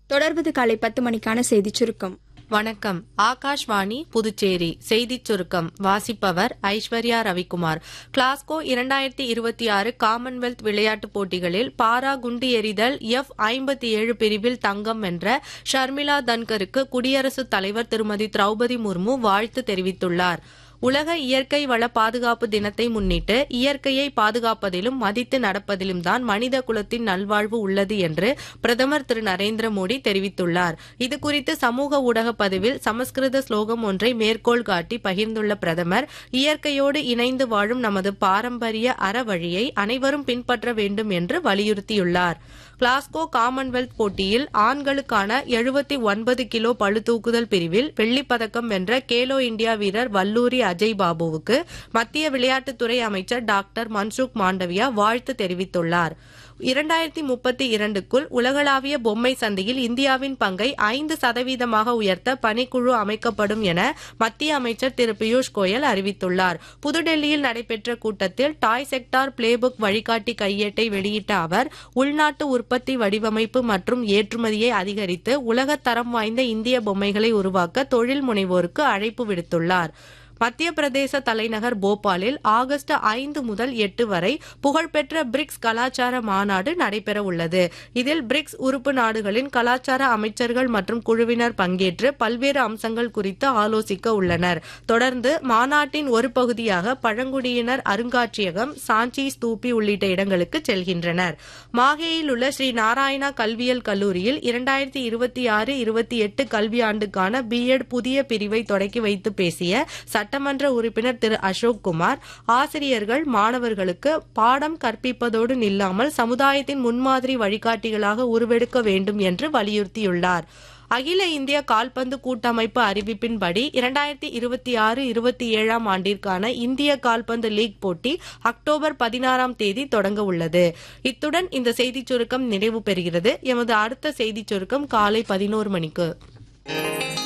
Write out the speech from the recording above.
தொடர்வது காலை பத்து மணிக்கான செய்திச் சுருக்கம் வணக்கம் ஆகாஷ்வாணி புதுச்சேரி செய்திச் சுருக்கம் வாசிப்பவர் ஐஸ்வர்யா ரவிக்குமார் கிளாஸ்கோ இரண்டாயிரத்தி இருபத்தி ஆறு காமன்வெல்த் விளையாட்டுப் போட்டிகளில் பாரா குண்டு எறிதல் எஃப் ஐம்பத்தி ஏழு பிரிவில் தங்கம் வென்ற ஷர்மிளா தன்கருக்கு குடியரசுத் தலைவர் திருமதி திரௌபதி முர்மு வாழ்த்து தெரிவித்துள்ளார் உலக இயற்கை வள பாதுகாப்பு தினத்தை முன்னிட்டு இயற்கையை பாதுகாப்பதிலும் மதித்து நடப்பதிலும் தான் மனித குலத்தின் நல்வாழ்வு உள்ளது என்று பிரதமர் திரு நரேந்திர மோடி தெரிவித்துள்ளார் இதுகுறித்து சமூக ஊடக பதிவில் சமஸ்கிருத ஸ்லோகம் ஒன்றை மேற்கோள் காட்டி பகிர்ந்துள்ள பிரதமர் இயற்கையோடு இணைந்து வாழும் நமது பாரம்பரிய அறவழியை அனைவரும் பின்பற்ற வேண்டும் என்று வலியுறுத்தியுள்ளார் கிளாஸ்கோ காமன்வெல்த் போட்டியில் ஆண்களுக்கான எழுபத்தி ஒன்பது கிலோ பளுதூக்குதல் பிரிவில் வெள்ளிப் பதக்கம் வென்ற கேலோ இந்தியா வீரர் வல்லூரி அஜய் பாபுவுக்கு மத்திய விளையாட்டுத்துறை அமைச்சர் டாக்டர் மன்சுக் மாண்டவியா வாழ்த்து தெரிவித்துள்ளார் இரண்டாயிரத்தி முப்பத்தி இரண்டுக்குள் உலகளாவிய பொம்மை சந்தையில் இந்தியாவின் பங்கை ஐந்து சதவீதமாக உயர்த்த பணிக்குழு அமைக்கப்படும் என மத்திய அமைச்சர் திரு பியூஷ் கோயல் அறிவித்துள்ளார் புதுடெல்லியில் நடைபெற்ற கூட்டத்தில் டாய் செக்டார் பிளேபுக் வழிகாட்டி கையேட்டை வெளியிட்ட அவர் உள்நாட்டு உற்பத்தி வடிவமைப்பு மற்றும் ஏற்றுமதியை அதிகரித்து உலகத் தரம் வாய்ந்த இந்திய பொம்மைகளை உருவாக்க தொழில் முனைவோருக்கு அழைப்பு விடுத்துள்ளார் மத்திய பிரதேச தலைநகர் போபாலில் ஆகஸ்ட் ஐந்து முதல் எட்டு வரை புகழ்பெற்ற பிரிக்ஸ் கலாச்சார மாநாடு நடைபெற உள்ளது இதில் பிரிக்ஸ் உறுப்பு நாடுகளின் கலாச்சார அமைச்சர்கள் மற்றும் குழுவினர் பங்கேற்று பல்வேறு அம்சங்கள் குறித்து ஆலோசிக்க உள்ளனர் தொடர்ந்து மாநாட்டின் ஒரு பகுதியாக பழங்குடியினர் அருங்காட்சியகம் சாஞ்சி ஸ்தூபி உள்ளிட்ட இடங்களுக்கு செல்கின்றனர் மாஹேயில் உள்ள ஸ்ரீ நாராயணா கல்வியியல் கல்லூரியில் இரண்டாயிரத்தி இருபத்தி ஆறு இருபத்தி எட்டு கல்வியாண்டுக்கான பிஎட் புதிய பிரிவை தொடக்கி வைத்து பேசிய சட்டமன்ற உறுப்பினர் திரு அசோக் குமார் ஆசிரியர்கள் மாணவர்களுக்கு பாடம் கற்பிப்பதோடு நில்லாமல் சமுதாயத்தின் முன்மாதிரி வழிகாட்டிகளாக உருவெடுக்க வேண்டும் என்று வலியுறுத்தியுள்ளார் அகில இந்திய கால்பந்து கூட்டமைப்பு அறிவிப்பின்படி இரண்டாயிரத்தி இருபத்தி ஆறு இருபத்தி ஏழாம் ஆண்டிற்கான இந்திய கால்பந்து லீக் போட்டி அக்டோபர் பதினாறாம் தேதி தொடங்க உள்ளது இத்துடன் இந்த செய்திச் சுருக்கம் நிறைவு பெறுகிறது எமது அடுத்த செய்திச் சுருக்கம் காலை பதினோரு மணிக்கு